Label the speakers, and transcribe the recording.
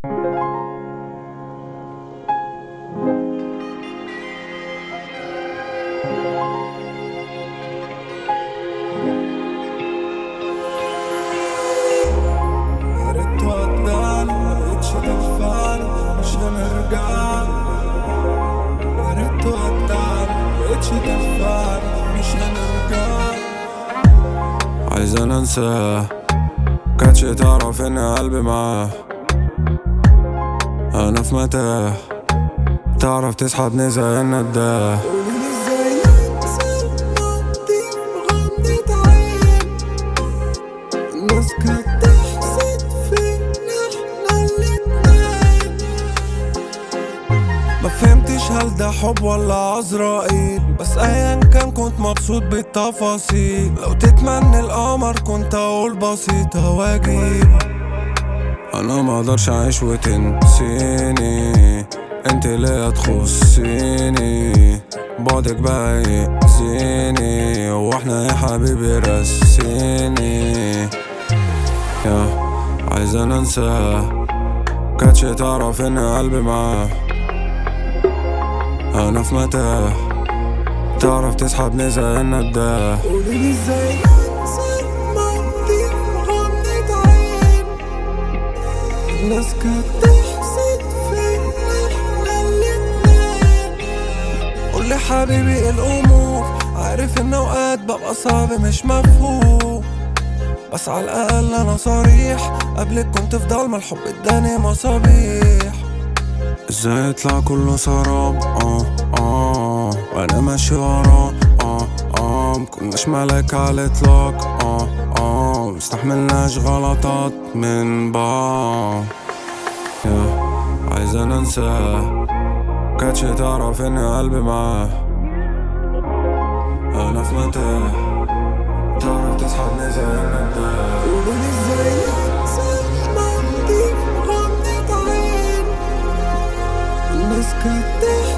Speaker 1: يا ريت تودعني مبقتش تنفعني مش هنرجع يا ريت تودعني مبقتش تنفعني مش هنرجع عايز انا انساه كانتش تعرف ان قلبي معاه انا في متاه تعرف تسحبني زي النداه قوليلي ازاي ننسى الماضي بغمضة عين الناس كانت تحسد فينا احنا الاتنين ما فهمتش هل ده حب ولا عزرائيل بس ايا كان كنت مبسوط بالتفاصيل لو تتمنى القمر كنت اقول بسيطة واجيب انا ما اقدرش اعيش وتنسيني انت ليه تخصيني بعدك بقى يأذيني واحنا يا حبيبي رسيني يا عايز انا انساه كانتش تعرف ان قلبي معاه انا في متاه تعرف تسحبني زي النداه قوليلي ازاي انسى الماضي بغمضة عين الناس كانت تحسد فينا احنا الاتنين قولي حبيبي إيه الامور عارف ان اوقات ببقى صعب مش مفهوم بس على الاقل انا صريح قبلك كنت في ضلمة الحب اداني مصابيح ازاي يطلع كله سراب اه اه وانا ماشي وراه اه اه مكناش ملاك على الاطلاق اه اه مستحملناش غلطات من بعض يا عايز انا انساه كانتش تعرف ان قلبي معاه انا في متاه تعرف تسحبني زي النداه قولولي ازاي انسى الماضي بغمضة عين الناس كانت تحسد